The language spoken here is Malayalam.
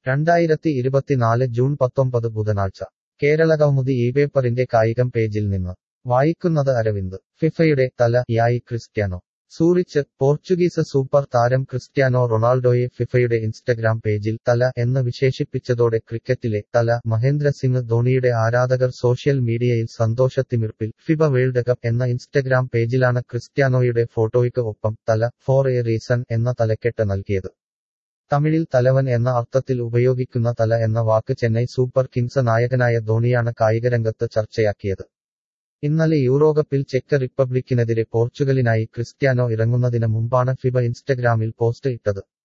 രണ്ടായിരത്തി ഇരുപത്തിനാല് ജൂൺ പത്തൊമ്പത് ബുധനാഴ്ച കേരള കൗമുദി ഈ പേപ്പറിന്റെ കായികം പേജിൽ നിന്ന് വായിക്കുന്നത് അരവിന്ദ് ഫിഫയുടെ തല യായി ക്രിസ്ത്യാനോ സൂറിച്ച് പോർച്ചുഗീസ് സൂപ്പർ താരം ക്രിസ്ത്യാനോ റൊണാൾഡോയെ ഫിഫയുടെ ഇൻസ്റ്റഗ്രാം പേജിൽ തല എന്ന് വിശേഷിപ്പിച്ചതോടെ ക്രിക്കറ്റിലെ തല മഹേന്ദ്ര സിംഗ് ധോണിയുടെ ആരാധകർ സോഷ്യൽ മീഡിയയിൽ സന്തോഷത്തിമിർപ്പിൽ ഫിഫ വേൾഡ് കപ്പ് എന്ന ഇൻസ്റ്റഗ്രാം പേജിലാണ് ക്രിസ്ത്യാനോയുടെ ഫോട്ടോയ്ക്ക് ഒപ്പം തല ഫോർ എ റീസൺ എന്ന തലക്കെട്ട് നൽകിയത് തമിഴിൽ തലവൻ എന്ന അർത്ഥത്തിൽ ഉപയോഗിക്കുന്ന തല എന്ന വാക്ക് ചെന്നൈ സൂപ്പർ കിങ്സ് നായകനായ ധോണിയാണ് കായികരംഗത്ത് ചർച്ചയാക്കിയത് ഇന്നലെ യൂറോകപ്പിൽ ചെക്ക് റിപ്പബ്ലിക്കിനെതിരെ പോർച്ചുഗലിനായി ക്രിസ്ത്യാനോ ഇറങ്ങുന്നതിന് മുമ്പാണ് ഫിബ ഇൻസ്റ്റഗ്രാമിൽ പോസ്റ്റ് ഇട്ടത്